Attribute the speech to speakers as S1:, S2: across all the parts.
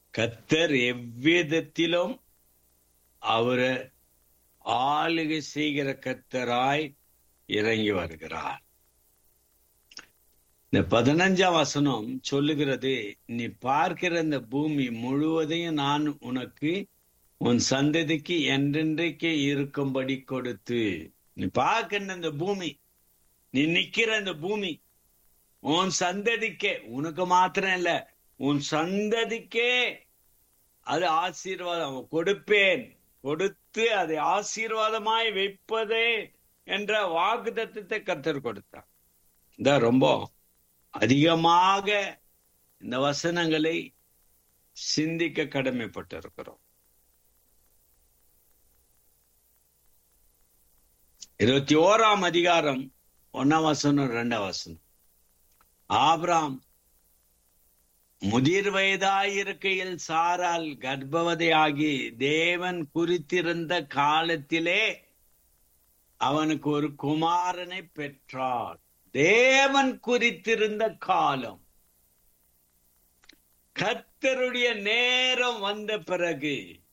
S1: கத்தர் எவ்விதத்திலும் அவரை ஆளுகை செய்கிற கத்தராய் இறங்கி வருகிறார் இந்த பதினஞ்சாம் வசனம் சொல்லுகிறது நீ பார்க்கிற இந்த பூமி முழுவதையும் நான் உனக்கு உன் சந்ததிக்கு என்றென்றைக்கு இருக்கும்படி கொடுத்து நீ பார்க்கிற இந்த பூமி நீ நிக்கிற இந்த பூமி உன் சந்ததிக்கே உனக்கு மாத்திரம் இல்ல உன் சந்ததிக்கே அது ஆசீர்வாதம் கொடுப்பேன் கொடுத்து அதை ஆசீர்வாதமாய் வைப்பதே என்ற வாக்கு தத்துவத்தை கத்தர் கொடுத்தார் இந்த ரொம்ப அதிகமாக இந்த வசனங்களை சிந்திக்க கடமைப்பட்டிருக்கிறோம் இருபத்தி ஓராம் அதிகாரம் ஒன்னாம் வசனம் ரெண்டாம் வசனம் ஆபிராம் முதிர் வயதாயிருக்கையில் சாரால் கர்ப்பவதியாகி தேவன் குறித்திருந்த காலத்திலே அவனுக்கு ஒரு குமாரனை பெற்றார் தேவன் குறித்திருந்த காலம் கத்தருடைய நேரம் வந்த பிறகு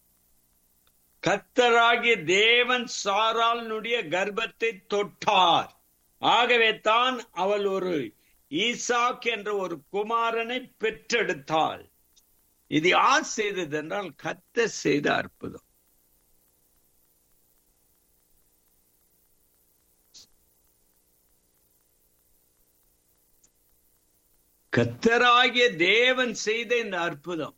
S1: கத்தராகிய தேவன் சாராளுடைய கர்ப்பத்தை தொட்டார் ஆகவே தான் அவள் ஒரு ஈசாக் என்ற ஒரு குமாரனை பெற்றெடுத்தாள் இது யார் செய்தது என்றால் கத்த செய்த அற்புதம் கத்தராகிய தேவன் செய்த இந்த அற்புதம்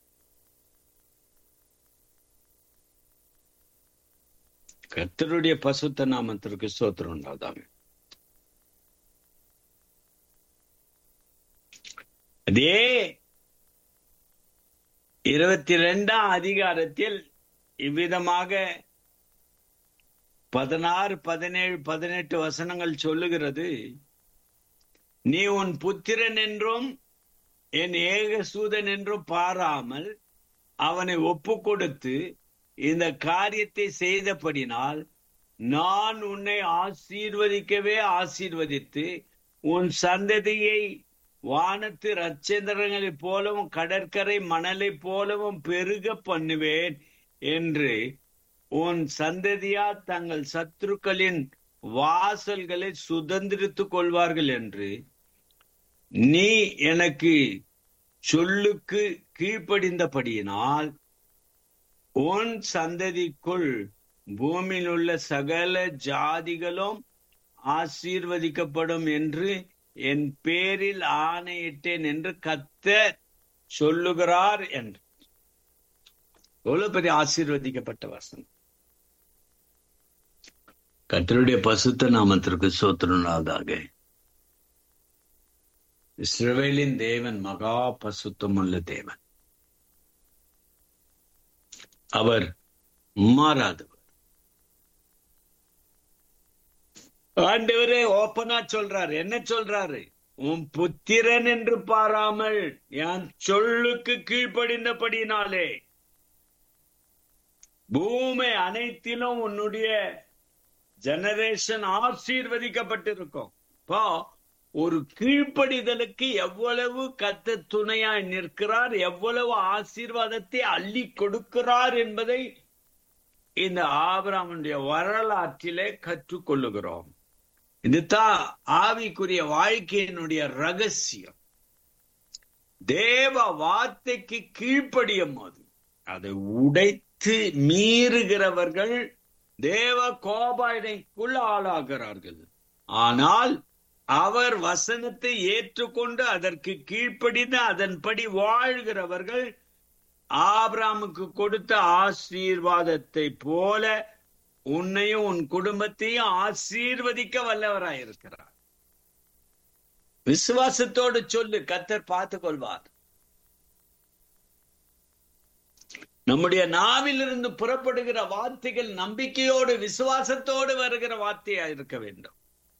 S1: கத்தருடைய பசுத்த நாமத்திற்கு சோத்திரம் உண்டாதாங்க அதே இருபத்தி ரெண்டாம் அதிகாரத்தில் இவ்விதமாக பதினாறு பதினேழு பதினெட்டு வசனங்கள் சொல்லுகிறது நீ உன் புத்திரன் என்றும் என் ஏகசூதன் என்றும் பாராமல் அவனை ஒப்பு கொடுத்து இந்த காரியத்தை செய்தபடினால் நான் உன்னை ஆசீர்வதிக்கவே ஆசீர்வதித்து உன் சந்ததியை வானத்து ரச்சந்திரங்களைப் போலவும் கடற்கரை மணலைப் போலவும் பெருக பண்ணுவேன் என்று உன் சந்ததியா தங்கள் சத்துருக்களின் வாசல்களை சுதந்திரித்துக் கொள்வார்கள் என்று நீ எனக்கு சொல்லுக்கு கீழ்ப்படிந்தபடியினால் உன் சந்ததிக்குள் பூமியில் உள்ள சகல ஜாதிகளும் ஆசீர்வதிக்கப்படும் என்று என் பேரில் ஆணையிட்டேன் என்று கத்த சொல்லுகிறார் என்று எவ்வளவு பெரிய ஆசீர்வதிக்கப்பட்ட வசனம் கத்தருடைய பசுத்த நாமத்திற்கு சோத்திரனாதாக இஸ்ரவேலின் தேவன் மகா பசுத்தமுள்ள தேவன் அவர் மாறாதவர் ஆண்டவரே ஓப்பனா சொல்றாரு என்ன சொல்றாரு உன் புத்திரன் என்று பாராமல் என் சொல்லுக்கு கீழ்ப்படிந்தபடினாலே பூமி அனைத்திலும் உன்னுடைய ஜெனரேஷன் ஆசீர்வதிக்கப்பட்டிருக்கும் இப்போ ஒரு கீழ்ப்படிதலுக்கு எவ்வளவு கத்த துணையாய் நிற்கிறார் எவ்வளவு ஆசீர்வாதத்தை அள்ளி கொடுக்கிறார் என்பதை இந்த ஆபராமனுடைய வரலாற்றிலே கற்றுக்கொள்ளுகிறோம் இதுதான் ஆவிக்குரிய வாழ்க்கையினுடைய ரகசியம் தேவ வார்த்தைக்கு கீழ்ப்படியும் போது அதை உடைத்து மீறுகிறவர்கள் தேவ கோபாயனைக்குள் ஆளாகிறார்கள் ஆனால் அவர் வசனத்தை ஏற்றுக்கொண்டு அதற்கு கீழ்ப்படிந்து அதன்படி வாழ்கிறவர்கள் ஆபிராமுக்கு கொடுத்த ஆசீர்வாதத்தை போல உன்னையும் உன் குடும்பத்தையும் ஆசீர்வதிக்க வல்லவராயிருக்கிறார் விசுவாசத்தோடு சொல்லு கத்தர் பார்த்துக் கொள்வார் நம்முடைய நாவிலிருந்து புறப்படுகிற வார்த்தைகள் நம்பிக்கையோடு விசுவாசத்தோடு வருகிற வார்த்தையா இருக்க வேண்டும்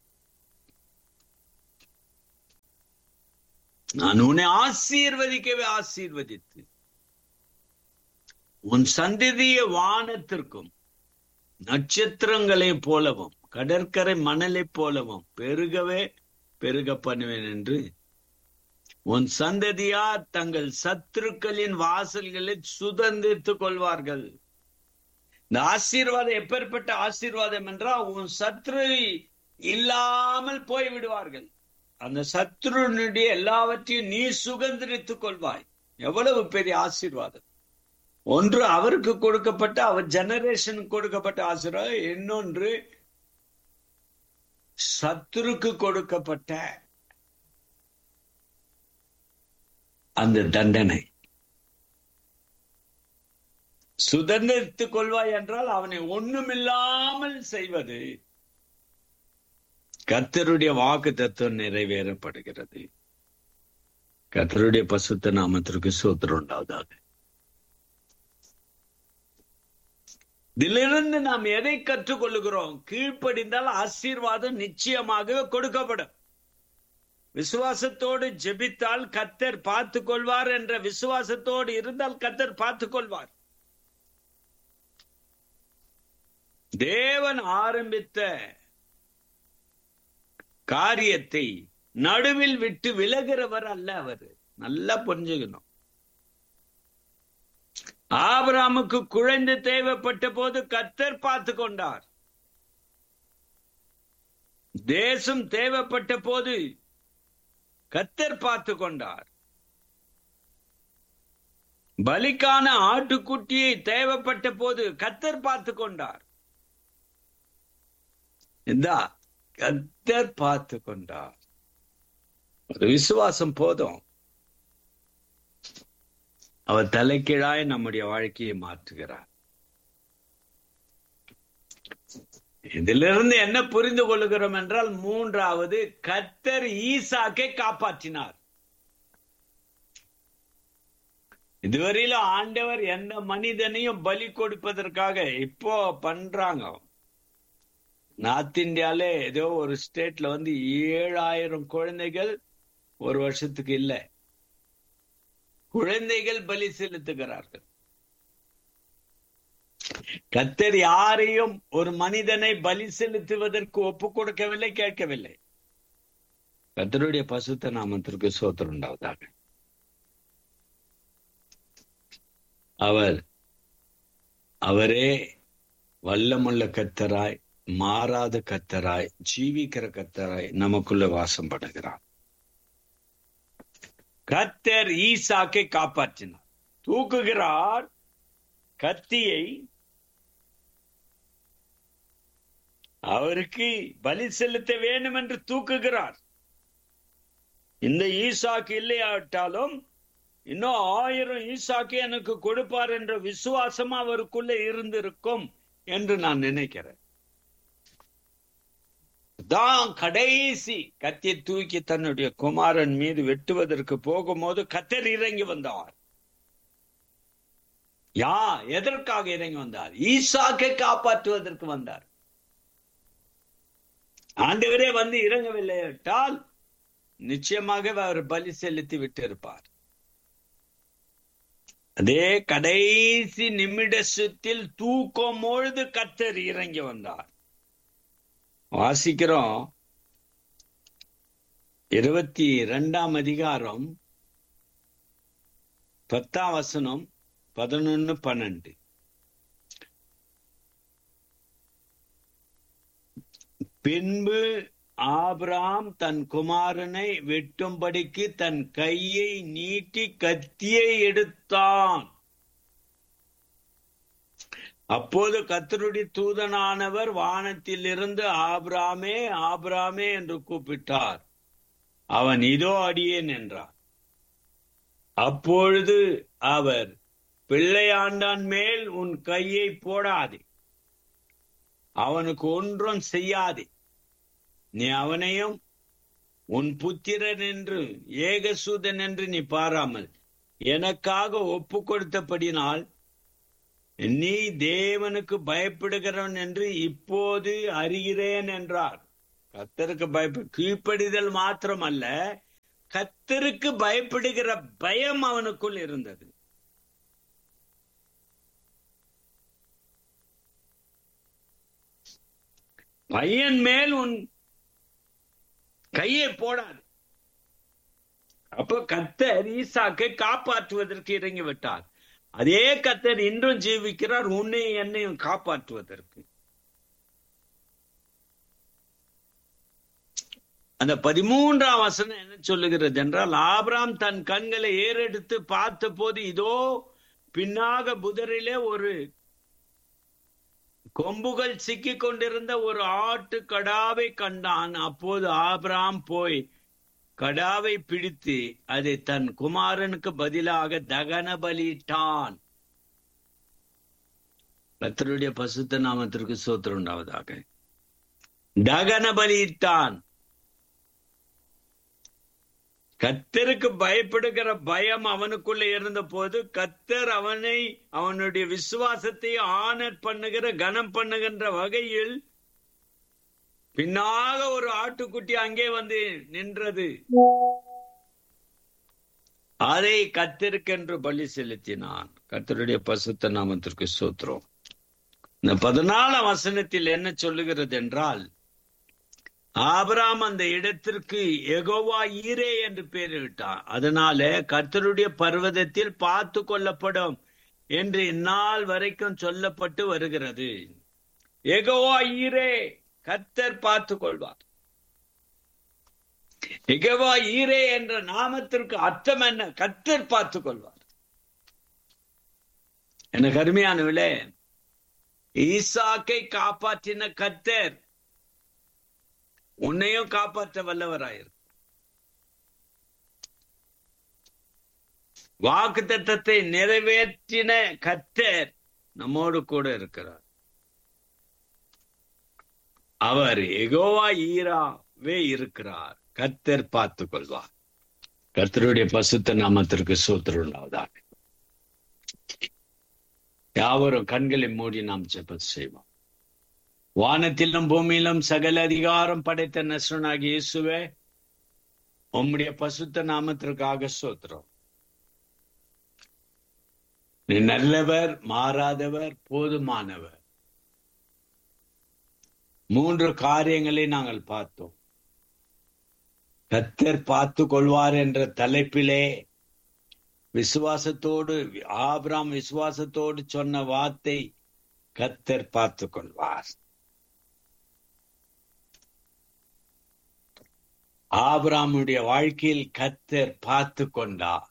S1: நான் உன்னை ஆசீர்வதிக்கவே ஆசீர்வதித்து உன் சந்ததிய வானத்திற்கும் நட்சத்திரங்களை போலவும் கடற்கரை மணலை போலவும் பெருகவே பெருக பண்ணுவேன் என்று உன் சந்ததியார் தங்கள் சத்துருக்களின் வாசல்களை சுதந்திரித்துக் கொள்வார்கள் இந்த ஆசீர்வாதம் எப்பேற்பட்ட ஆசீர்வாதம் என்றால் உன் சத்ரு இல்லாமல் போய் விடுவார்கள் அந்த சத்ருனுடைய எல்லாவற்றையும் நீ சுதந்திரித்துக் கொள்வாய் எவ்வளவு பெரிய ஆசீர்வாதம் ஒன்று அவருக்கு கொடுக்கப்பட்ட அவர் ஜெனரேஷனுக்கு கொடுக்கப்பட்ட ஆசீர்வாதம் இன்னொன்று சத்துருக்கு கொடுக்கப்பட்ட அந்த தண்டனை சுதந்திரித்துக் கொள்வாய் என்றால் அவனை ஒண்ணுமில்லாமல் செய்வது கத்தருடைய வாக்கு தத்துவம் நிறைவேறப்படுகிறது கத்தருடைய பசுத்த நாமத்திற்கு சோத்திரம் உண்டாவதாக இதிலிருந்து நாம் எதை கற்றுக்கொள்ளுகிறோம் கீழ்ப்படிந்தால் ஆசீர்வாதம் நிச்சயமாக கொடுக்கப்படும் விசுவாசத்தோடு ஜெபித்தால் கத்தர் பார்த்து கொள்வார் என்ற விசுவாசத்தோடு இருந்தால் கத்தர் பார்த்து கொள்வார் தேவன் ஆரம்பித்த காரியத்தை நடுவில் விட்டு விலகிறவர் அல்ல அவர் நல்லா புரிஞ்சுக்கணும் ஆபராமுக்கு குழந்தை தேவைப்பட்ட போது கத்தர் பார்த்து கொண்டார் தேசம் தேவைப்பட்ட போது கத்தர் பார்த்து கொண்டார் பலிக்கான ஆட்டுக்குட்டியை தேவைப்பட்ட போது கத்தர் பார்த்து கொண்டார் இந்தா கத்தர் பார்த்து கொண்டார் ஒரு விசுவாசம் போதும் அவர் தலைக்கீழாய் நம்முடைய வாழ்க்கையை மாற்றுகிறார் இதிலிருந்து என்ன புரிந்து கொள்கிறோம் என்றால் மூன்றாவது கத்தர் ஈசாக்கை காப்பாற்றினார் இதுவரையிலும் ஆண்டவர் எந்த மனிதனையும் பலி கொடுப்பதற்காக இப்போ பண்றாங்க நார்த் இந்தியால ஏதோ ஒரு ஸ்டேட்ல வந்து ஏழாயிரம் குழந்தைகள் ஒரு வருஷத்துக்கு இல்ல குழந்தைகள் பலி செலுத்துகிறார்கள் கத்தர் யாரையும் ஒரு மனிதனை பலி செலுத்துவதற்கு ஒப்பு கொடுக்கவில்லை கேட்கவில்லை கத்தருடைய பசுத்த நாமத்திற்கு சோத்திரம் உண்டாவதாக அவர் அவரே வல்லமுள்ள கத்தராய் மாறாத கத்தராய் ஜீவிக்கிற கத்தராய் நமக்குள்ள வாசம் பண்ணுகிறார் கத்தர் ஈசாக்கை காப்பாற்றினார் தூக்குகிறார் கத்தியை அவருக்கு பலி செலுத்த வேண்டும் என்று தூக்குகிறார் இந்த ஈசாக்கு இல்லையாட்டாலும் இன்னும் ஆயிரம் ஈசாக்கு எனக்கு கொடுப்பார் என்ற விசுவாசம் அவருக்குள்ள இருந்திருக்கும் என்று நான் நினைக்கிறேன் தான் கடைசி கத்தியை தூக்கி தன்னுடைய குமாரன் மீது வெட்டுவதற்கு போகும்போது கத்தர் இறங்கி வந்தார் யா எதற்காக இறங்கி வந்தார் ஈசாக்கை காப்பாற்றுவதற்கு வந்தார் ஆண்டவரே வந்து இறங்கவில்லை என்றால் நிச்சயமாக அவர் பலி செலுத்தி விட்டிருப்பார் அதே கடைசி நிமிடத்தில் தூக்கம் பொழுது கத்தர் இறங்கி வந்தார் வாசிக்கிறோம் இருபத்தி இரண்டாம் அதிகாரம் பத்தாம் வசனம் பதினொன்னு பன்னெண்டு பின்பு ஆபிராம் தன் குமாரனை வெட்டும்படிக்கு தன் கையை நீட்டி கத்தியை எடுத்தான் அப்போது கத்தருடைய தூதனானவர் வானத்தில் இருந்து ஆபிராமே ஆபிராமே என்று கூப்பிட்டார் அவன் இதோ அடியேன் என்றார் அப்பொழுது அவர் பிள்ளையாண்டான் மேல் உன் கையை போடாதே அவனுக்கு ஒன்றும் செய்யாதே நீ அவனையும் உன் புத்திரன் என்று ஏகசூதன் என்று நீ பாராமல் எனக்காக ஒப்பு கொடுத்தபடினால் நீ தேவனுக்கு பயப்படுகிறவன் என்று இப்போது அறிகிறேன் என்றார் கத்தருக்கு பயப்படு கீழ்ப்படிதல் மாத்திரமல்ல கத்தருக்கு பயப்படுகிற பயம் அவனுக்குள் இருந்தது பையன் மேல் உன் கையை போடாது அப்போ கத்தர் ஈசாக்கை காப்பாற்றுவதற்கு இறங்கி விட்டார் அதே கத்தர் இன்றும் ஜீவிக்கிறார் உன்னையும் என்னையும் காப்பாற்றுவதற்கு அந்த பதிமூன்றாம் வசனம் என்ன சொல்லுகிறது என்றால் ஆபிராம் தன் கண்களை ஏறெடுத்து பார்த்த போது இதோ பின்னாக புதரிலே ஒரு கொம்புகள் சிக்கி கொண்டிருந்த ஒரு ஆட்டு கடாவை கண்டான் அப்போது ஆபிராம் போய் கடாவை பிடித்து அதை தன் குமாரனுக்கு பதிலாக தகன பலியிட்டான் கத்தருடைய பசுத்த நாமத்திற்கு சோத்திரம் உண்டாவதாக தகன பலியிட்டான் கத்தருக்கு பயப்படுகிற பயம் அவனுக்குள்ள இருந்த போது கத்தர் அவனை அவனுடைய விசுவாசத்தை ஆனர் பண்ணுகிற கனம் பண்ணுகின்ற வகையில் பின்னாக ஒரு ஆட்டுக்குட்டி அங்கே வந்து நின்றது அதை கத்திருக்கென்று பலி செலுத்தினான் கத்தருடைய பசுத்த நாமத்திற்கு சோத்திரம் இந்த பதினாலாம் வசனத்தில் என்ன சொல்லுகிறது என்றால் ஆபராம் அந்த இடத்திற்கு எகோவா ஈரே என்று பெயரிட்டான் அதனால கர்த்தருடைய பர்வதத்தில் பார்த்து கொள்ளப்படும் என்று இந்நாள் வரைக்கும் சொல்லப்பட்டு வருகிறது எகோவா ஈரே கர்த்தர் பார்த்து கொள்வார் எகோவா ஈரே என்ற நாமத்திற்கு அர்த்தம் என்ன கர்த்தர் பார்த்து கொள்வார் என கருமையானவிலே ஈசாக்கை காப்பாற்றின கர்த்தர் உன்னையும் காப்பாற்ற வல்லவராயிரு வாக்கு தத்தத்தை நிறைவேற்றின கத்தர் நம்மோடு கூட இருக்கிறார் அவர் எகோவா ஈராவே இருக்கிறார் கத்தர் பார்த்துக் கொள்வார் கர்த்தருடைய பசுத்த நாமத்திற்கு சூத்திரம் உண்டாவதாக யாவரும் கண்களை மூடி நாம் ஜெபம் செய்வோம் வானத்திலும் பூமியிலும் சகல அதிகாரம் படைத்த நசுனாகி இயேசுவே உம்முடைய பசுத்த நாமத்திற்காக சோத்திரம் நீ நல்லவர் மாறாதவர் போதுமானவர் மூன்று காரியங்களை நாங்கள் பார்த்தோம் கத்தர் பார்த்து கொள்வார் என்ற தலைப்பிலே விசுவாசத்தோடு ஆபிராம் விசுவாசத்தோடு சொன்ன வார்த்தை கத்தர் பார்த்து கொள்வார் ஆபிராமுடைய வாழ்க்கையில் கத்தர் பார்த்து கொண்டார்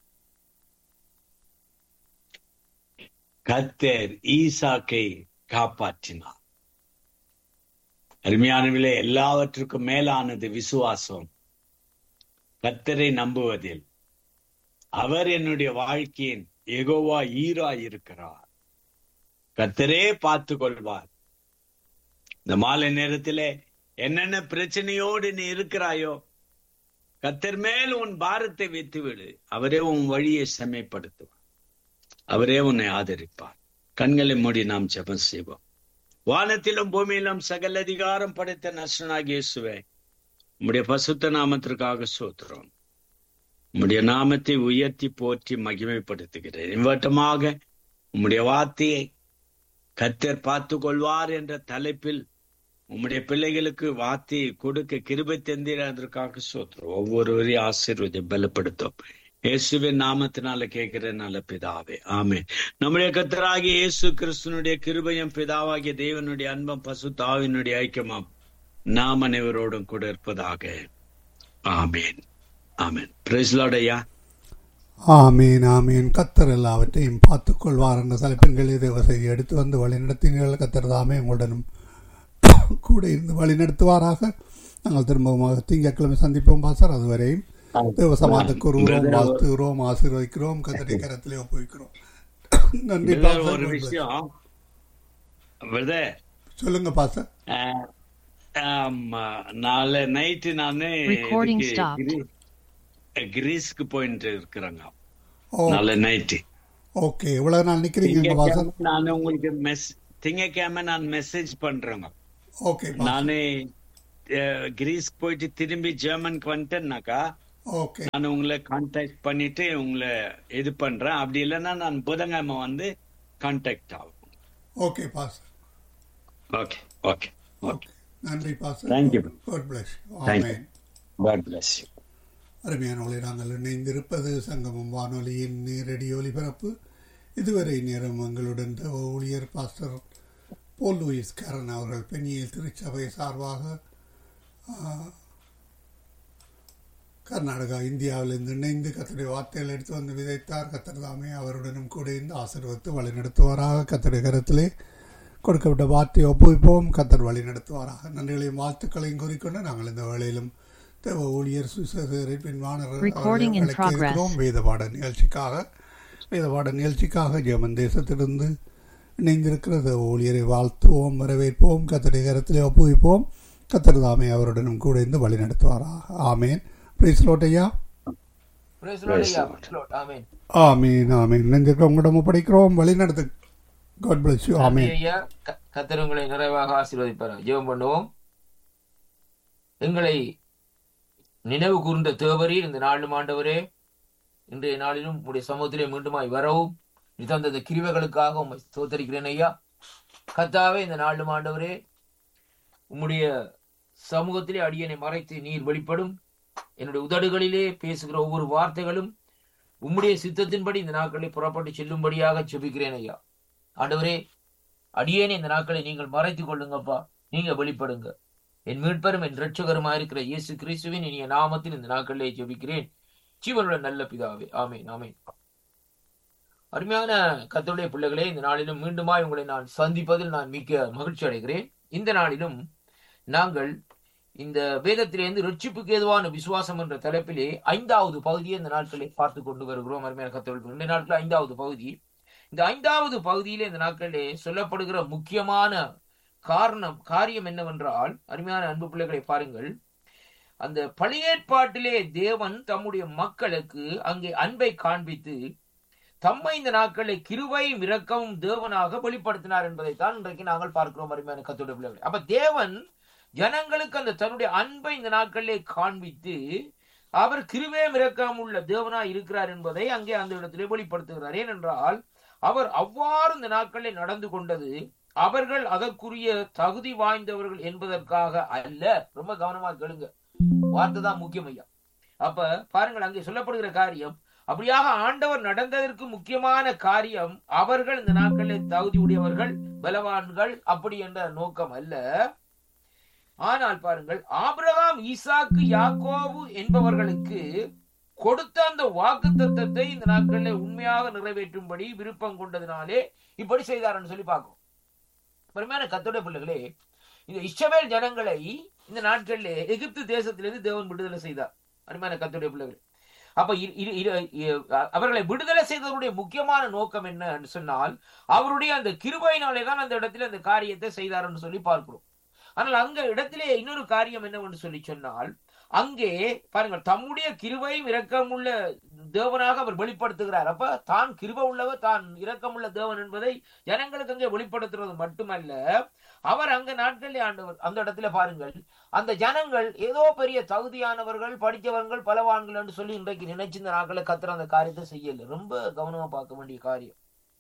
S1: கத்தர் ஈசாக்கை காப்பாற்றினார் அருமையானவிலே எல்லாவற்றுக்கும் மேலானது விசுவாசம் கத்தரை நம்புவதில் அவர் என்னுடைய வாழ்க்கையின் எகோவா ஈரா இருக்கிறார் கத்தரே பார்த்து கொள்வார் இந்த மாலை நேரத்திலே என்னென்ன பிரச்சனையோடு நீ இருக்கிறாயோ கத்தர் மேல் உன் பாரத்தை வைத்து விடு அவரே உன் வழியை செம்மைப்படுத்துவார் அவரே உன்னை ஆதரிப்பார் கண்களை மூடி நாம் ஜெபம் செய்வோம் வானத்திலும் பூமியிலும் சகல அதிகாரம் படைத்த நசனாக இயேசுவே உம்முடைய பசுத்த நாமத்திற்காக சோத்துறோம் உம்முடைய நாமத்தை உயர்த்தி போற்றி மகிமைப்படுத்துகிறேன் இவ்வட்டமாக உம்முடைய வார்த்தையை கத்தர் பார்த்து கொள்வார் என்ற தலைப்பில் உம்முடைய பிள்ளைகளுக்கு வார்த்தையை கொடுக்க கிருபை தந்தீர் அதற்காக சோத்திரம் ஒவ்வொருவரையும் ஆசீர்வதி பலப்படுத்தும் இயேசுவின் நாமத்தினால கேட்கிற நல்ல பிதாவே ஆமே நம்முடைய கத்தராகிய இயேசு கிறிஸ்துனுடைய கிருபையும் பிதாவாகிய தேவனுடைய அன்பம் பசு தாவினுடைய ஐக்கியமாம் நாம் அனைவரோடும் கூட இருப்பதாக ஆமேன் ஆமேன் பிரைஸ்லாடையா
S2: ஆமீன் ஆமீன் கத்தர் எல்லாவற்றையும் பார்த்துக் கொள்வார் என்ற தலைப்பெண்களை தேவசெய்தி எடுத்து வந்து வழிநடத்தினீர்கள் கத்தர் தாமே உங்களுடனும் கூட இருந்து வழிநடத்துவாராக நாங்கள் திரும்பமாக திங்கட்கிழமை சந்திப்போம் பாசர் அதுவரையும் தேவசமாந்த கூறுகிறோம் வாழ்த்துகிறோம் ஆசீர்வதிக்கிறோம் கத்தரை கரத்திலே ஒப்புவிக்கிறோம் நன்றி
S1: பிரதர்,
S2: பாசர்
S1: ஒரு விஷயம் பிரதர்
S2: சொல்லுங்க பாசர்
S1: ஆஹ், ஆமா, நாளை நைட்டு நானு
S3: Recording
S1: இதுக்கு
S3: stopped.
S1: கிரீ- கிரீஸ்க்கு போயிட்டு இருக்கிறேங்க
S2: ஓ
S1: நாளை நைட்டு
S2: ஓகே இவ்வளவு நாள் நிக்கிறீங்க பாசர்
S1: திங்கட்கிழமை நான் உங்களுக்கு மெஸ் திங்கட்கிழமை நான் மெசேஜ் பண்றேங்க
S2: ஓகே பாசர்
S1: நானு அஹ், கிரீஸ்க்கு போயிட்டு திரும்பி ஜெர்மனுக்கு வந்துட்டேன்னாக்கா
S2: ஓகே
S1: நான் உங்களை கான்டாக்ட் பண்ணிட்டு உங்களை இது பண்றேன் அப்படி இல்லைன்னா நான் புதன்கிழமை வந்து கான்டாக்ட் ஆகும்
S2: okay pastor
S1: okay okay okay
S2: okay நன்றி pastor
S1: Thank you.
S2: God bless you.
S1: Thank you.
S2: Amen
S1: God bless you
S2: அருமையானவர்களை நாங்கள் இணைந்திருப்பது சங்கமம் வானொலியின் நேரடி ஒலிபரப்பு இதுவரை நேரம் எங்களுடன் தேவ ஊழியர் பாஸ்டர் போல் லூயிஸ் கரன் அவர்கள் பெண்ணியல் திருச்சபை சார்பாக ஆ, கர்நாடகா இந்தியாவிலிருந்து இணைந்து கத்தருடைய வார்த்தைகள் எடுத்து வந்து விதைத்தார் கத்தர் தாமே அவருடனும் கூட இருந்து ஆசீர்வத்து வழிநடத்துவாராக கத்தருடைய கரத்திலே கொடுக்கப்பட்ட வார்த்தையை ஒப்புவிப்போம் கத்தர் வழி நடத்துவாராக நன்றிகளையும் வாழ்த்துக்களையும் கூறிக்கொண்டு நாங்கள் இந்த வேளையிலும் தேவ ஊழியர் சுசேரின் பின்வானர்
S3: Recording in progress.
S2: இருக்கிறோம் வேதபாட நிகழ்ச்சிக்காக வேதபாட நிகழ்ச்சிக்காக ஜெர்மன் தேசத்திலிருந்து இணைந்திருக்கிற தேவ ஊழியரை வாழ்த்துவோம் வரவேற்போம் கத்தருடைய கரத்திலே ஒப்புவிப்போம் கத்தர் தாமே அவருடனும் கூட இருந்து வழி நடத்துவாராக ஆமேன் பிரைஸ் ஐயா
S4: Praise the Lord, ஐயா. Praise the Lord. Amen.
S2: ஆமீன் ஆமீன் நெஞ்சிருக்க உங்களிடம் ஒப்படைக்கிறோம் வழி நடத்து காட் பிளஸ் யூ
S4: நன்றி
S2: ஆமீன்
S4: ஐயா க- கர்த்தர் உங்களை நிறைவாக ஆசீர்வதிப்பார் ஜெபம் பண்ணுவோம் எங்களை நினைவு கூர்ந்த தேவரீர் இந்த நாளும் ஆண்டவரே இன்றைய நாளிலும் உடைய சமூகத்திலே மீண்டுமாய் வரவும் நீ தந்த இந்த கிருவைகளுக்காக உம்மை ஸ்தோத்தரிக்கிறேன் ஐயா கத்தாவே இந்த நாளும் ஆண்டவரே உம்முடைய சமூகத்திலே அடியனை மறைத்து நீர் வெளிப்படும் என்னுடைய உதடுகளிலே பேசுகிற ஒவ்வொரு வார்த்தைகளும் உம்முடைய சித்தத்தின்படி இந்த நாட்களில் புறப்பட்டு செல்லும்படியாக செபிக்கிறேன் ஐயா ஆண்டவரே அடியேனே இந்த நாட்களை நீங்கள் மறைத்துக் கொள்ளுங்கப்பா நீங்க வெளிப்படுங்க என் மீட்பரும் என் இரட்சகருமா இருக்கிற இயேசு கிறிஸ்துவின் இனிய நாமத்தில் இந்த நாட்களிலே ஜெபிக்கிறேன் ஜீவனுள்ள நல்ல பிதாவே ஆமென் ஆமென் அருமையான கத்தருடைய பிள்ளைகளே இந்த நாளிலும் மீண்டுமாய் உங்களை நான் சந்திப்பதில் நான் மிக்க மகிழ்ச்சி அடைகிறேன் இந்த நாளிலும் நாங்கள் இந்த வேதத்திலிருந்து ரட்சிப்புக்கு ஏதுவான விசுவாசம் என்ற தலைப்பிலே ஐந்தாவது பகுதியை இந்த நாட்களை பார்த்து கொண்டு வருகிறோம் அருமையான கத்தோடு இந்த நாட்கள் ஐந்தாவது பகுதி இந்த ஐந்தாவது பகுதியிலே இந்த நாட்களிலே சொல்லப்படுகிற முக்கியமான காரணம் காரியம் என்னவென்றால் அருமையான அன்பு பிள்ளைகளை பாருங்கள் அந்த பழைய ஏற்பாட்டிலே தேவன் தம்முடைய மக்களுக்கு அங்கே அன்பை காண்பித்து தம்மை இந்த நாட்களில் கிருபையும் இரக்கமும் தேவனாக வெளிப்படுத்தினார் என்பதைத்தான் இன்றைக்கு நாங்கள் பார்க்கிறோம் அருமையான கத்தோட பிள்ளைகள் அப்ப தேவன் ஜனங்களுக்கு அந்த தன்னுடைய அன்பை இந்த நாட்களிலே காண்பித்து அவர் கிருபையும் இரக்கம் உள்ள தேவனாய் இருக்கிறார் என்பதை அங்கே அந்த இடத்திலே வெளிப்படுத்துகிறார் ஏனென்றால் அவர் அவ்வாறு இந்த நாட்களில் நடந்து கொண்டது அவர்கள் அதற்குரிய தகுதி வாய்ந்தவர்கள் என்பதற்காக அல்ல ரொம்ப கவனமா கேளுங்க வார்த்தை தான் முக்கியம் ஐயா அப்ப பாருங்கள் அங்கே சொல்லப்படுகிற காரியம் அப்படியாக ஆண்டவர் நடந்ததற்கு முக்கியமான காரியம் அவர்கள் இந்த நாட்களில் தகுதி உடையவர்கள் பலவான்கள் அப்படி என்ற நோக்கம் அல்ல ஆனால் பாருங்கள் ஆபிரகாம் ஈசாக்கு யாக்கோபு என்பவர்களுக்கு கொடுத்த அந்த வாக்கு தத்தத்தை இந்த நாட்களில் உண்மையாக நிறைவேற்றும்படி விருப்பம் கொண்டதினாலே இப்படி செய்தார்னு சொல்லி பார்க்கிறோம் பெருமையான கத்தோட பிள்ளைகளே இந்த இஸ்ரவேல் ஜனங்களை இந்த நாட்களிலே எகிப்து தேசத்திலிருந்து தேவன் விடுதலை செய்தார் அருமையான கத்தோடைய பிள்ளைகள் அப்ப இ- இ- இ- இ- அவர்களை விடுதலை செய்தவருடைய முக்கியமான நோக்கம் என்ன சொன்னால் அவருடைய அந்த கிருபையினாலே தான் அந்த இடத்துல அந்த காரியத்தை செய்தார்னு சொல்லி பார்க்கிறோம் ஆனால் அங்க இடத்திலே இன்னொரு காரியம் என்னவென்று சொல்லி சொன்னால் அங்கே பாருங்கள் தம்முடைய கிருபையும் இரக்கமுள்ள தேவனாக அவர் வெளிப்படுத்துகிறார் அப்ப தான் கிருப உள்ளவர் தான் இரக்கமுள்ள தேவன் என்பதை ஜனங்களுக்கு அங்கே வெளிப்படுத்துறது மட்டுமல்ல அவர் அங்க நாட்களில் ஆண்டவர் அந்த இடத்துல பாருங்கள் அந்த ஜனங்கள் ஏதோ பெரிய தகுதியானவர்கள் படித்தவர்கள் பலவான்கள் என்று சொல்லி இன்றைக்கு நினைச்சு இந்த நாட்களை கத்துற அந்த காரியத்தை செய்யல ரொம்ப கவனமா பார்க்க வேண்டிய காரியம்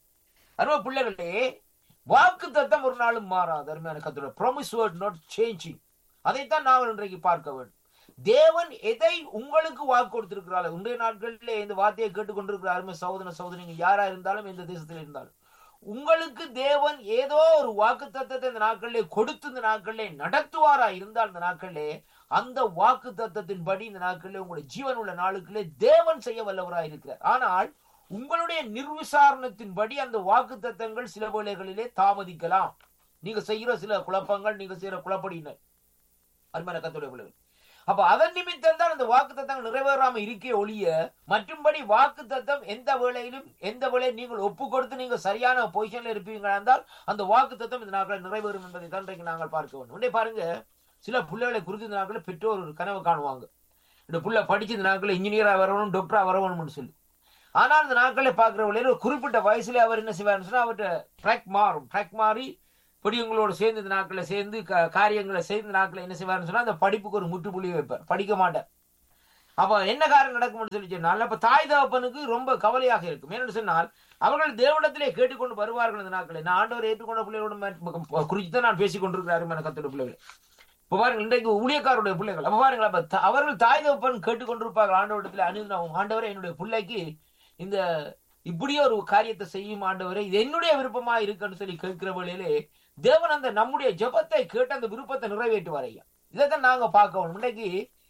S4: அருமை பிள்ளைகளே வாக்கு தத்தம் ஒரு நாளும் மாறாது அருமையான கத்துற ப்ராமிஸ் வேர்ட் நாட் சேஞ்சிங் அதைத்தான் நாங்கள் இன்றைக்கு பார்க்க வேண்டும் தேவன் எதை உங்களுக்கு வாக்கு கொடுத்திருக்கிறாள் இன்றைய நாட்களிலே இந்த வார்த்தையை கேட்டுக்கொண்டிருக்கிற அருமை சகோதர சகோதரிங்க யாரா இருந்தாலும் எந்த தேசத்தில் இருந்தாலும் உங்களுக்கு தேவன் ஏதோ ஒரு வாக்கு தத்தத்தை இந்த நாட்களிலே கொடுத்து இந்த நாட்களிலே நடத்துவாரா இருந்தால் இந்த நாட்களிலே அந்த வாக்கு தத்தத்தின்படி இந்த நாட்களிலே உங்களுடைய ஜீவன் உள்ள நாளுக்குள்ளே தேவன் செய்ய வல்லவராய் இருக்கிறார் ஆனால் உங்களுடைய நிர்விசாரணத்தின்படி அந்த வாக்கு தத்தங்கள் சில வேளைகளிலே தாமதிக்கலாம் நீங்க செய்கிற சில குழப்பங்கள் நீங்க செய்யற குழப்படியினர் அருமையான கத்தோடைய பிள்ளைகள் அப்ப அதன் நிமித்தம் தான் அந்த வாக்கு தத்தங்கள் நிறைவேறாம இருக்கே ஒழிய மற்றும்படி வாக்கு தத்தம் எந்த வேளையிலும் எந்த வேளையை நீங்கள் ஒப்பு கொடுத்து நீங்க சரியான பொசிஷன்ல இருப்பீங்களா இருந்தால் அந்த வாக்கு தத்தம் இந்த நாட்களில் நிறைவேறும் என்பதை தான் இன்றைக்கு நாங்கள் பார்க்க வேண்டும் உடனே பாருங்க சில பிள்ளைகளை குறித்து இந்த நாட்களில் பெற்றோர் ஒரு கனவு காணுவாங்க இந்த புள்ள படிச்சு இந்த நாட்களில் இன்ஜினியரா வரணும் டாக்டரா வரணும்னு சொல்லி ஆனால் இந்த நாட்களில் பார்க்கிற வேளையில் ஒரு குறிப்பிட்ட வயசுல அவர் என்ன செய்வார்னு சொன்னா அவர்கிட்ட ட்ராக் மாறும் ட்ராக் மாறி படியங்களோட சேர்ந்து இந்த நாட்களில் சேர்ந்து க- காரியங்களை சேர்ந்து நாட்களில் என்ன செய்வார்னு சொன்னா அந்த படிப்புக்கு ஒரு முற்றுப்புள்ளி வைப்பார் படிக்க மாட்டார் அப்ப என்ன காரியம் நடக்கும்னு சொல்லி சொன்னால் அப்ப தாய் தகப்பனுக்கு ரொம்ப கவலையாக இருக்கும் ஏன்னு சொன்னால் அவர்கள் தேவனிடத்திலே கேட்டுக்கொண்டு வருவார்கள் இந்த நாட்களில் நான் ஆண்டவர் ஏற்றுக்கொண்ட பிள்ளைகளோட குறித்து தான் நான் பேசிக் கொண்டிருக்கிறாரு என கத்தோட பிள்ளைகள் இப்ப பாருங்க இன்றைக்கு ஊழியக்காரருடைய பிள்ளைகள் அப்ப பாருங்க அப்ப த- அவர்கள் தாய் தகப்பன் கேட்டுக்கொண்டிருப்பார்கள் ஆண்டவரிடத்துல அனுதினம் ஆண்டவரே என்னுடைய பிள்ளைக்கு இந்த இப்படியே ஒரு காரியத்தை செய்யும் ஆண்டவரே இது என்னுடைய விருப்பமா இருக்குன்னு சொல்லி கேட்கிற வேளையிலே தேவன் அந்த நம்முடைய ஜெபத்தை கேட்டு அந்த விருப்பத்தை நிறைவேற்றுவார் ஐயா இதைத்தான் நாங்க பார்க்கணும் இன்னைக்கு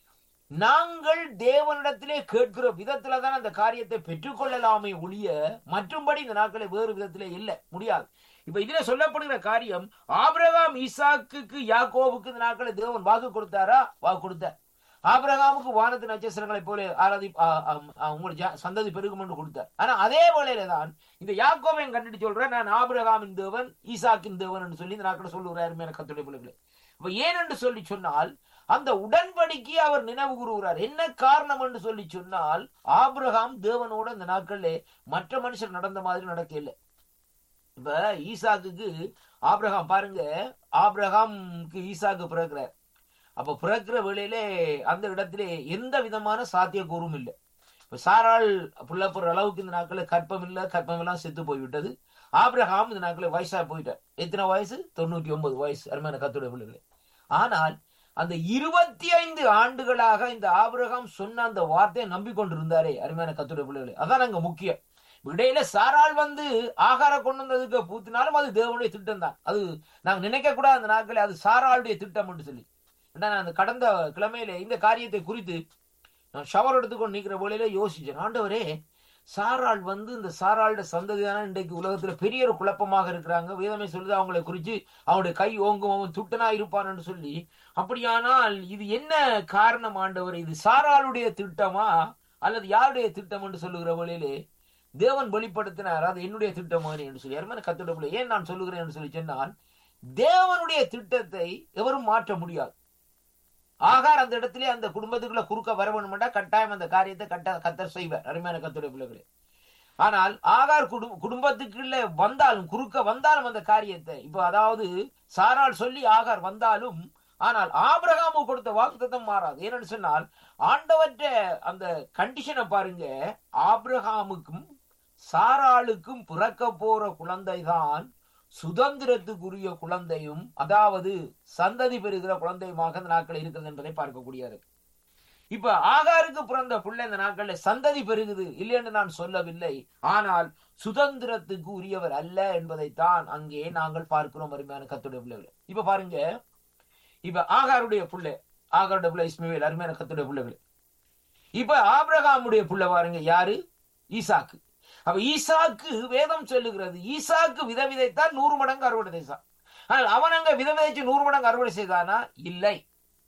S4: நாங்கள் தேவனிடத்திலே கேட்கிற விதத்துல தான் அந்த காரியத்தை பெற்றுக்கொள்ளலாமே ஒழிய மற்றும்படி இந்த நாட்களை வேறு விதத்திலே இல்லை முடியாது இப்ப இதுல சொல்லப்படுகிற காரியம் ஆபிரகாம் ஈசாக்குக்கு யாக்கோவுக்கு இந்த நாட்களை தேவன் வாக்கு கொடுத்தாரா வாக்கு கொடுத்தார் ஆபிரகாமுக்கு வானத்து நட்சத்திரங்களை போல ஆராதி ஆ, ஆம், ஆ, உங்களுடைய ஜா- சந்ததி பெருகும் என்று கொடுத்தார் ஆனா அதே வேளையில தான் இந்த யாக்கோவை கண்டுட்டு சொல்றேன் நான் ஆபிரகாமின் தேவன் ஈசாக்கின் தேவன் என்று சொல்லி இந்த நாட்களை சொல்லுகிறார் மேல கத்துடைய பிள்ளைகளே அப்ப ஏன் என்று சொல்லி சொன்னால் அந்த உடன்படிக்கையை அவர் நினைவு கூறுகிறார் என்ன காரணம் என்று சொல்லி சொன்னால் ஆபிரகாம் தேவனோட இந்த நாட்களிலே மற்ற மனுஷர் நடந்த மாதிரி நடக்கல இப்ப ஈசாக்குக்கு ஆபிரகாம் பாருங்க ஆபிரகாம்க்கு ஈசாக்கு பிறக்கிறார் அப்ப பிறக்கிற வேளையிலே அந்த இடத்திலே எந்த விதமான சாத்தியக்கூறும் இல்லை இப்ப சாராள் புள்ளப்புற அளவுக்கு இந்த நாட்களில் கற்பம் இல்லை கற்பம் எல்லாம் செத்து போய்விட்டது ஆபிரகாம் இந்த நாட்களில் வயசா போயிட்டார் எத்தனை வயசு தொண்ணூற்றி ஒன்பது வயசு அருமையான கத்துடைய பிள்ளைகளே ஆனால் அந்த இருபத்தி ஐந்து ஆண்டுகளாக இந்த ஆபிரகாம் சொன்ன அந்த வார்த்தையை நம்பிக்கொண்டிருந்தாரே அருமையான கத்துடைய பிள்ளைகளே அதான் அங்க முக்கியம் இடையில சாராள் வந்து ஆகாரம் கொண்டு வந்ததுக்கு பூத்தினாலும் அது தேவனுடைய திட்டம் தான் அது நாங்க நினைக்க கூடாது அந்த நாட்களே அது சாராளுடைய திட்டம் என்று சொல்லி ஏன்னா நான் அந்த கடந்த கிழமையில இந்த காரியத்தை குறித்து நான் ஷவர் எடுத்துக்கொண்டு நிக்கிற போலையில யோசிச்சேன் ஆண்டவரே சாராள் வந்து இந்த சாராளுடைய சந்ததி தானே இன்றைக்கு உலகத்துல பெரிய ஒரு குழப்பமாக இருக்கிறாங்க வேதமே சொல்லுது அவங்களை குறித்து அவனுடைய கை ஓங்கும் அவன் துட்டனா இருப்பான் என்று சொல்லி அப்படியானால் இது என்ன காரணம் ஆண்டவர் இது சாராளுடைய திட்டமா அல்லது யாருடைய திட்டம் என்று சொல்லுகிற வழியிலே தேவன் வெளிப்படுத்தினார் அது என்னுடைய திட்டம் என்று சொல்லி யாருமே கத்துடைய ஏன் நான் சொல்லுகிறேன் என்று சொல்லி சொன்னால் தேவனுடைய திட்டத்தை எவரும் மாற்ற முடியாது ஆகார் அந்த இடத்திலே அந்த குடும்பத்துக்குள்ள குறுக்க வர வேணும்டா கட்டாயம் அந்த காரியத்தை கட்ட கத்தர் செய்வார் அருமையான கத்துடைய பிள்ளைகளே ஆனால் ஆகார் குடும் குடும்பத்துக்குள்ள வந்தாலும் குறுக்க வந்தாலும் அந்த காரியத்தை இப்போ அதாவது சாரால் சொல்லி ஆகார் வந்தாலும் ஆனால் ஆபிரகாமு கொடுத்த வாக்குத்தத்தம் மாறாது ஏன்னு சொன்னால் ஆண்டவற்ற அந்த கண்டிஷனை பாருங்க ஆபிரகாமுக்கும் சாராளுக்கும் பிறக்க போற குழந்தைதான் சுதந்திரத்துக்குரிய குழந்தையும் அதாவது சந்ததி பெறுகிற குழந்தையுமாக இந்த நாட்கள் இருக்கிறது என்பதை பார்க்கக்கூடியது இப்ப ஆகாருக்கு பிறந்த பிள்ளை இந்த நாட்கள்ல சந்ததி பெருகுது இல்லை என்று நான் சொல்லவில்லை ஆனால் சுதந்திரத்துக்கு உரியவர் அல்ல என்பதைத்தான் அங்கே நாங்கள் பார்க்கிறோம் அருமையான கத்துடைய பிள்ளைகள் இப்ப பாருங்க இப்ப ஆகாருடைய பிள்ளை ஆகாருடைய பிள்ளை இஸ்மவேல் அருமையான கத்துடைய பிள்ளைகள் இப்ப ஆபிரகாமுடைய பிள்ளை பாருங்க யாரு ஈசாக்கு அப்ப ஈசாக்கு வேதம் சொல்லுகிறது ஈசாக்கு வித விதைத்தான் நூறு மடங்கு அறுவடை செய்தான் ஆனால் அவன் அங்க வித விதைச்சு நூறு மடங்கு அறுவடை செய்தானா இல்லை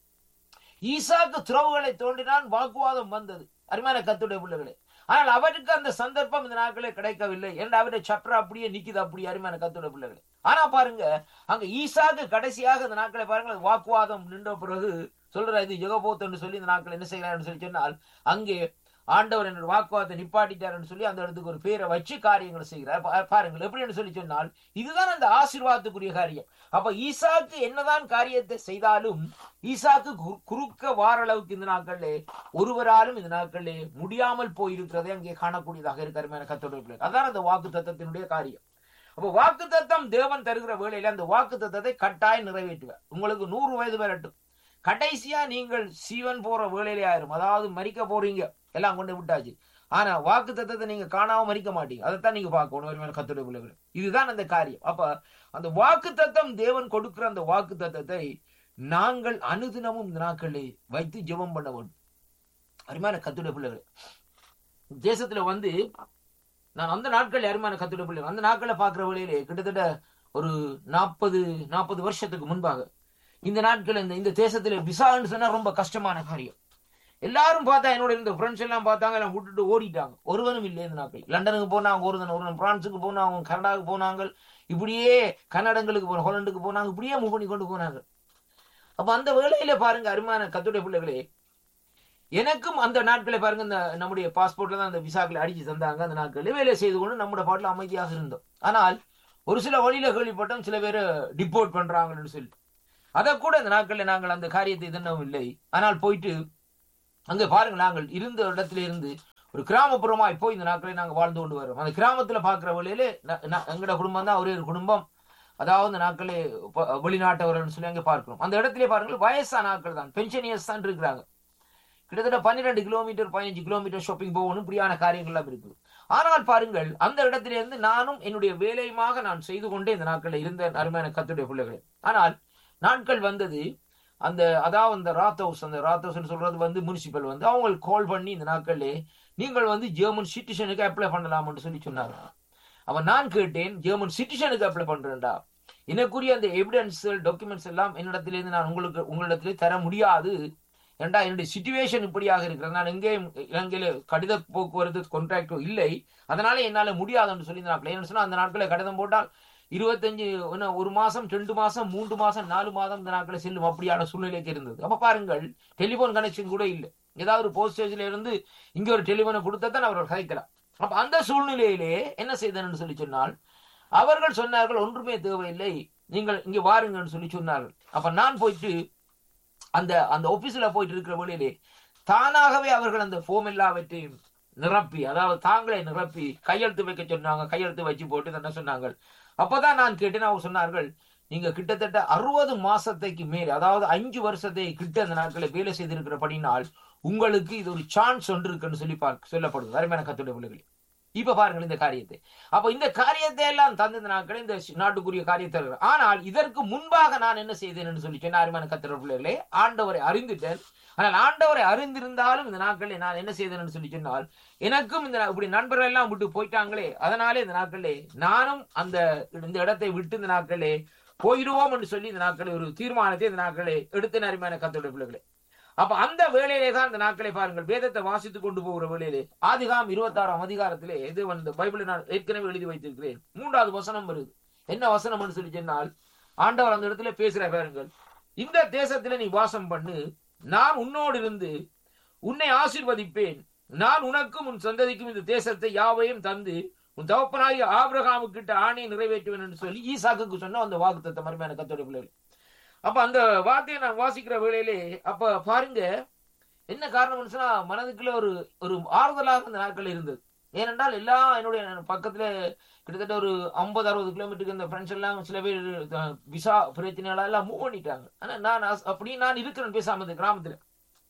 S4: ஈசாக்கு துறவுகளை தோண்டினான் வாக்குவாதம் வந்தது அருமையான கத்துடைய பிள்ளைகளே ஆனால் அவருக்கு அந்த சந்தர்ப்பம் இந்த நாட்களே கிடைக்கவில்லை என்று அவருடைய சப்ரா அப்படியே நிக்குது அப்படி அருமையான கத்துடைய பிள்ளைகளே ஆனா பாருங்க அங்க ஈசாக்கு கடைசியாக இந்த நாட்களை பாருங்க வாக்குவாதம் நின்ற பிறகு சொல்ற இது ஜெகபோத்தன்னு சொல்லி இந்த நாட்கள் என்ன செய்யறாருன்னு சொல்லி சொன்னால் அங்கே ஆண்டவர் என்னோட வாக்குவாதத்தை நிப்பாட்டிட்டாருன்னு சொல்லி அந்த இடத்துக்கு ஒரு பேரை வச்சு காரியங்களை செய்கிறார் பா- பாருங்கள் எப்படின்னு சொல்லி சொன்னால் இதுதான் அந்த ஆசீர்வாதத்துக்குரிய காரியம் அப்ப ஈசாக்கு என்னதான் காரியத்தை செய்தாலும் ஈசாக்கு கு- குறுக்க வார அளவுக்கு இந்த நாட்களிலே ஒருவராலும் இந்த நாட்களிலே முடியாமல் போயிருக்கிறதை அங்கே காணக்கூடியதாக இருக்கிற கத்தோட பிள்ளை அதான் அந்த வாக்கு தத்தத்தினுடைய காரியம் அப்ப வாக்கு தத்தம் தேவன் தருகிற வேளையில அந்த வாக்கு தத்தத்தை கட்டாயம் நிறைவேற்றுவார் உங்களுக்கு நூறு வயது வரட்டும் கடைசியா நீங்கள் சீவன் போற வேலையிலே ஆயிரும் அதாவது மறிக்க போறீங்க எல்லாம் கொண்டு விட்டாச்சு ஆனா வாக்கு தத்தத்தை நீங்க காணாம மறிக்க மாட்டீங்க அதைத்தான் நீங்க பார்க்கணும் ஒரு கத்துடைய பிள்ளைகள் இதுதான் அந்த காரியம் அப்ப அந்த வாக்கு தத்தம் தேவன் கொடுக்கிற அந்த வாக்கு தத்தத்தை நாங்கள் அனுதினமும் இந்த நாட்களில் வைத்து ஜெபம் பண்ண வேண்டும் அருமையான கத்துடைய பிள்ளைகள் தேசத்துல வந்து நான் அந்த நாட்கள் அருமையான கத்துடைய பிள்ளைகள் அந்த நாட்களை பார்க்கிற வழியிலே கிட்டத்தட்ட ஒரு நாற்பது நாற்பது வருஷத்துக்கு முன்பாக இந்த நாட்கள் இந்த இந்த தேசத்துல விசான்னு சொன்னா ரொம்ப கஷ்டமான காரியம் எல்லாரும் பார்த்தா என்னோட இருந்த ஃப்ரெண்ட்ஸ் எல்லாம் பார்த்தாங்க எல்லாம் விட்டுட்டு ஓடிட்டாங்க ஒருவனும் இல்லை இந்த நாட்கள் லண்டனுக்கு போனாங்க ஒருவன் ஒருவன் பிரான்ஸுக்கு போனாங்க கனடாவுக்கு போனாங்க இப்படியே கன்னடங்களுக்கு போன ஹோலண்டுக்கு போனாங்க இப்படியே மூவ் பண்ணி கொண்டு போனாங்க அப்ப அந்த வேளையில பாருங்க அருமையான கத்துடைய பிள்ளைகளே எனக்கும் அந்த நாட்களை பாருங்க இந்த நம்முடைய பாஸ்போர்ட்ல தான் அந்த விசாக்களை அடிச்சு தந்தாங்க அந்த நாட்களில் வேலை செய்து கொண்டு நம்முடைய பாட்டில் அமைதியாக இருந்தோம் ஆனால் ஒரு சில வழியில கேள்விப்பட்டோம் சில பேரை டிப்போர்ட் பண்றாங்கன்னு சொல்லி அதை கூட இந்த நாட்களில் நாங்கள் அந்த காரியத்தை தின்னவும் இல்லை ஆனால் போயிட்டு அங்க பாருங்க நாங்கள் இருந்த இடத்துல இருந்து ஒரு கிராமப்புறமாய் போய் இந்த நாட்களை நாங்கள் வாழ்ந்து கொண்டு வரோம் அந்த கிராமத்துல பாக்குற வழியில ந- ந- எங்களோட குடும்பம் தான் ஒரே ஒரு குடும்பம் அதாவது இந்த நாட்களே ப- வெளிநாட்டவர்கள் சொல்லி அங்கே பார்க்கிறோம் அந்த இடத்திலே பாருங்கள் வயசான ஆட்கள் தான் பென்ஷனியர்ஸ் தான் இருக்கிறாங்க கிட்டத்தட்ட பன்னிரெண்டு கிலோமீட்டர் பதினஞ்சு கிலோமீட்டர் ஷாப்பிங் போகணும் இப்படியான காரியங்கள்லாம் இருக்குது ஆனால் பாருங்கள் அந்த இடத்திலிருந்து நானும் என்னுடைய வேலையுமாக நான் செய்து கொண்டே இந்த நாட்களில் இருந்த அருமையான கத்துடைய பிள்ளைகளே ஆனால் நாட்கள் வந்தது அந்த அதாவது அந்த ராத் ஹவுஸ் அந்த ராத் ஹவுஸ் சொல்றது வந்து முனிசிபல் வந்து அவங்க கால் பண்ணி இந்த நாட்களே நீங்கள் வந்து ஜெர்மன் சிட்டிசனுக்கு அப்ளை பண்ணலாம்னு சொல்லி சொன்னாங்க அப்ப நான் கேட்டேன் ஜெர்மன் சிட்டிசனுக்கு அப்ளை பண்றேன்டா எனக்குரிய அந்த எவிடன்ஸ் டாக்குமெண்ட்ஸ் எல்லாம் என்னிடத்திலிருந்து நான் உங்களுக்கு உங்களிடத்திலே தர முடியாது ஏண்டா என்னுடைய சுச்சுவேஷன் இப்படியாக இருக்கிறது நான் எங்கேயும் இலங்கையில கடித போக்குவரத்து கான்ட்ராக்டோ இல்லை அதனால என்னால முடியாதுன்னு சொல்லி நான் என்ன சொன்னா அந்த நாட்களில் கடிதம் போட்டால் இருபத்தஞ்சு என்ன ஒரு மாசம் ரெண்டு மாசம் மூன்று மாசம் நாலு மாதம் இந்த நாட்களில் செல்லும் அப்படியான சூழ்நிலைக்கு இருந்தது அப்ப பாருங்கள் டெலிபோன் கனெக்ஷன் கூட இல்லை ஏதாவது ஒரு போஸ்டேஜ்ல இருந்து இங்க ஒரு டெலிபோனை கொடுத்தா தான் அவர்கள் கதைக்கலாம் அப்ப அந்த சூழ்நிலையிலே என்ன செய்தேன்னு சொல்லி சொன்னால் அவர்கள் சொன்னார்கள் ஒன்றுமே தேவையில்லை நீங்கள் இங்க வாருங்கன்னு சொல்லி சொன்னார்கள் அப்ப நான் போயிட்டு அந்த அந்த ஆபீஸ்ல போயிட்டு இருக்கிற வழியிலே தானாகவே அவர்கள் அந்த ஃபோம் எல்லாவற்றையும் நிரப்பி அதாவது தாங்களே நிரப்பி கையெழுத்து வைக்க சொன்னாங்க கையெழுத்து வச்சு போட்டு என்ன சொன்னாங்க அப்பதான் நான் கேட்டேன் அவங்க சொன்னார்கள் நீங்க கிட்டத்தட்ட அறுபது மாசத்துக்கு மேல் அதாவது அஞ்சு வருஷத்தை கிட்ட அந்த நாட்களை வேலை செய்திருக்கிறபடினால் உங்களுக்கு இது ஒரு சான்ஸ் ஒன்று இருக்குன்னு சொல்லி பார்க்க சொல்லப்படுது அருமையான கத்துடைய பிள்ளைகள் இப்ப பாருங்கள் இந்த காரியத்தை அப்ப இந்த காரியத்தை எல்லாம் தந்த நாட்கள் இந்த நாட்டுக்குரிய காரியத்தை இருக்கிற. ஆனால் இதற்கு முன்பாக நான் என்ன செய்தேன் என்று சொல்லி சொன்ன அருமையான கத்திர பிள்ளைகளே ஆண்டவரை அறிந்துட்டேன் ஆனால் ஆண்டவரை அறிந்திருந்தாலும் இந்த நாட்களில் நான் என்ன செய்தேன் சொல்லி சொன்னால் எனக்கும் இந்த நா- இப்படி நண்பர்கள் எல்லாம் விட்டு போயிட்டாங்களே அதனாலே இந்த நாட்களே நானும் அந்த இந்த இடத்தை விட்டு இந்த நாட்களே போயிடுவோம் என்று சொல்லி இந்த நாட்களே ஒரு தீர்மானத்தை இந்த நாட்களே எடுத்த அருமையான கத்தோட பிள்ளைகளே அப்ப அந்த வேளையிலே தான் இந்த நாட்களை பாருங்கள் வேதத்தை வாசித்து கொண்டு போகிற வேளையிலே ஆதிகாம் இருபத்தாறாம் அதிகாரத்திலே இது வந்து பைபிளை நான் ஏற்கனவே எழுதி வைத்திருக்கிறேன் மூன்றாவது வசனம் வருது என்ன வசனம் சொல்லி சொன்னால் ஆண்டவர் அந்த இடத்துல பேசுற பாருங்கள் இந்த தேசத்திலே நீ வாசம் பண்ணு நான் உன்னோடு இருந்து உன்னை ஆசீர்வதிப்பேன் நான் உனக்கும் உன் சந்ததிக்கும் இந்த தேசத்தை யாவையும் தந்து உன் தகப்பனாகிய ஆபிரகாமுக்கிட்ட ஆணையை நிறைவேற்றுவேன் என்று சொல்லி ஈசாக்குக்கு சொன்ன அந்த வாக்குத்தத்த மருமையான கத்தோட பிள்ளைகள் அப்ப அந்த வார்த்தையை நான் வாசிக்கிற வேளையிலே அப்ப பாருங்க என்ன காரணம்னு சொன்னா மனதுக்குள்ள ஒரு ஒரு ஆறுதலாக அந்த நாட்கள் இருந்தது ஏனென்றால் எல்லா என்னுடைய பக்கத்துல கிட்டத்தட்ட ஒரு ஐம்பது அறுபது கிலோமீட்டருக்கு இந்த ஃப்ரெண்ட்ஸ் எல்லாம் சில பேர் அஹ், விசா பிரச்சனைகளா எல்லாம் மூவ் பண்ணிட்டாங்க ஆனா நான் அஸ்- அப்படி நான் இருக்கிறேன் பேசாம இந்த கிராமத்துல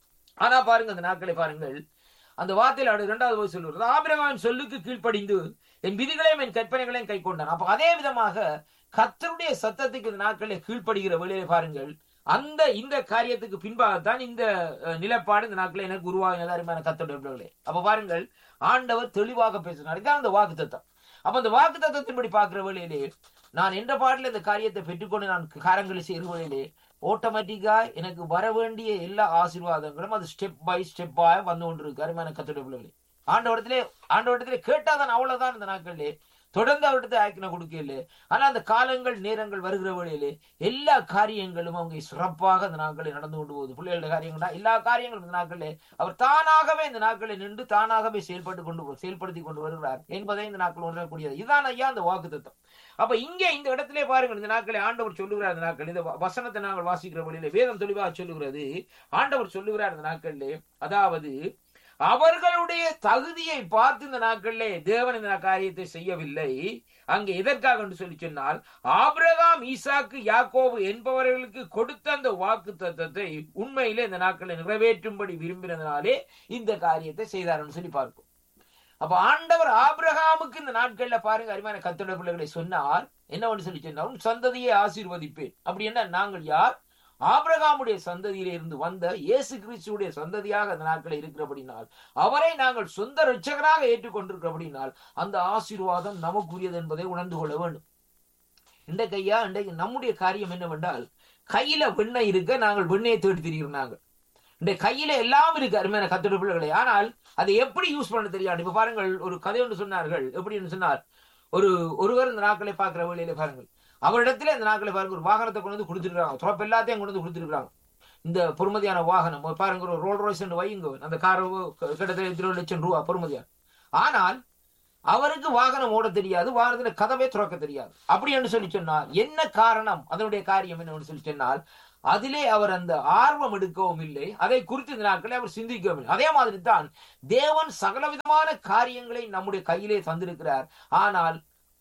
S4: ஆனா பாருங்க அந்த நாட்களை பாருங்கள் அந்த வார்த்தையில் அடுத்த இரண்டாவது போய் சொல்லுவது ஆபிரகாமின் சொல்லுக்கு கீழ்ப்படிந்து என் விதிகளையும் என் கற்பனைகளையும் கை கொண்டான் அப்ப அதே விதமாக கர்த்தருடைய சத்தத்துக்கு இந்த நாட்களில் கீழ்ப்படுகிற வேளையிலே பாருங்கள் அந்த இந்த காரியத்துக்கு பின்பாகத்தான் இந்த அஹ், நிலப்பாடு இந்த நாட்களில் எனக்கு உருவாகினது அருமையான கத்தருடைய பிள்ளைகளே அப்ப பாருங்கள் ஆண்டவர் தெளிவாக பேசினார் இதான் அந்த வாக்கு தத்தம் அப்ப அந்த வாக்கு தத்தத்தின்படி பார்க்கிற வேளையிலே நான் என்ற பாட்டில் இந்த காரியத்தை பெற்றுக்கொண்டு நான் காரங்களை செய்கிற வேளையிலே ஆட்டோமேட்டிக்கா எனக்கு வர வேண்டிய எல்லா ஆசீர்வாதங்களும் அது ஸ்டெப் பை ஸ்டெப்பா வந்து கொண்டிருக்கு அருமையான கத்தோட பிள்ளைகளே ஆண்டவரத்திலே ஆண்டவரத்திலே கேட்டாதான் அவ்வளவுதான் இந்த நாட்களிலே தொடர்ந்து அவர்கிட்ட ஆக்கின கொடுக்கல ஆனா அந்த காலங்கள் நேரங்கள் வருகிற வழியிலே எல்லா காரியங்களும் அவங்க சிறப்பாக இந்த நாட்களில் நடந்து கொண்டு போகுது பிள்ளைகளோட காரியங்களா எல்லா காரியங்களும் இந்த நாட்களிலே அவர் தானாகவே இந்த நாட்களில் நின்று தானாகவே செயல்பட்டு கொண்டு போ- செயல்படுத்தி கொண்டு வருகிறார் என்பதை இந்த நாட்கள் உணரக்கூடியது இதான் ஐயா அந்த வாக்கு தத்துவம் அப்ப இங்க இந்த இடத்திலே பாருங்கள் இந்த நாட்களை ஆண்டவர் சொல்லுகிறார் இந்த நாட்கள் இந்த வ- வசனத்தை நாங்கள் வாசிக்கிற வழியிலே வேதம் தெளிவாக சொல்லுகிறது ஆண்டவர் சொல்லுகிறார் இந்த நாட்களிலே அதாவது அவர்களுடைய தகுதியை பார்த்து இந்த நாட்களிலே தேவன் இந்த காரியத்தை செய்யவில்லை அங்கே எதற்காக என்று சொல்லி சொன்னால் ஆபிரகாம் ஈசாக்கு யாக்கோபு என்பவர்களுக்கு கொடுத்த அந்த வாக்கு தத்தத்தை உண்மையிலே இந்த நாட்களை நிறைவேற்றும்படி விரும்பினதுனாலே இந்த காரியத்தை செய்தார்னு சொல்லி பார்க்கும் அப்ப ஆண்டவர் ஆபிரகாமுக்கு இந்த நாட்கள்ல பாருங்க அருமையான கத்தோட பிள்ளைகளை சொன்னார் என்ன சொல்லி சொன்னார் உன் சந்ததியை ஆசீர்வதிப்பேன் அப்படி என்ன நாங்கள் யார் ஆபிரகாமுடைய சந்ததியில இருந்து வந்த இயேசு கிறிஸ்துடைய சந்ததியாக அந்த நாட்களில் இருக்கிறபடினால் அவரை நாங்கள் சொந்த ரட்சகராக ஏற்றுக்கொண்டிருக்கிறபடினால் அந்த ஆசீர்வாதம் நமக்குரியது என்பதை உணர்ந்து கொள்ள வேண்டும் இன்றைக்கு ஐயா இன்றைக்கு நம்முடைய காரியம் என்னவென்றால் கையில வெண்ணெய் இருக்க நாங்கள் வெண்ணெயை தேடி திரிகிறோம் நாங்கள் இந்த கையில எல்லாம் இருக்கு அருமையான கத்தோட பிள்ளைகளே ஆனால் அதை எப்படி யூஸ் பண்ண தெரியாது இப்ப பாருங்கள் ஒரு கதை ஒன்று சொன்னார்கள் எப்படின்னு சொன்னார் ஒரு ஒருவர் இந்த நாட்களை பார்க்கிற வேலையில பாருங்கள் அவரிடத்துல இந்த நாட்களை பாருங்க ஒரு வாகனத்தை கொண்டு வந்து கொடுத்துருக்காங்க துறப்பு எல்லாத்தையும் கொண்டு வந்து கொடுத்துருக்காங்க இந்த பொறுமதியான வாகனம் ஒரு பாருங்க ஒரு ரோல் ரோய்ஸ் வையுங்க அந்த கார் கிட்டத்தட்ட இருபது லட்சம் ரூபா பொறுமதியான ஆனால் அவருக்கு வாகனம் ஓட தெரியாது வாகனத்துல கதவே துறக்க தெரியாது அப்படி என்று சொல்லி சொன்னால் என்ன காரணம் அதனுடைய காரியம் என்னன்னு சொல்லி சொன்னால் அதிலே அவர் அந்த ஆர்வம் எடுக்கவும் இல்லை அதை குறித்து இந்த நாட்களை அவர் சிந்திக்கவும் இல்லை அதே மாதிரி தான் தேவன் சகலவிதமான காரியங்களை நம்முடைய கையிலே தந்திருக்கிறார் ஆனால்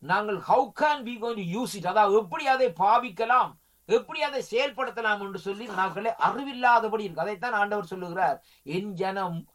S4: நாங்கள் how can be going to use it அதாவது எப்படி அதை பாவிக்கலாம் எப்படி அதை செயல்படுத்தலாம் என்று சொல்லி நாங்களே அறிவில்லாதபடி இருக்கு அதைத்தான் ஆண்டவர் சொல்லுகிறார் என் ஜனம்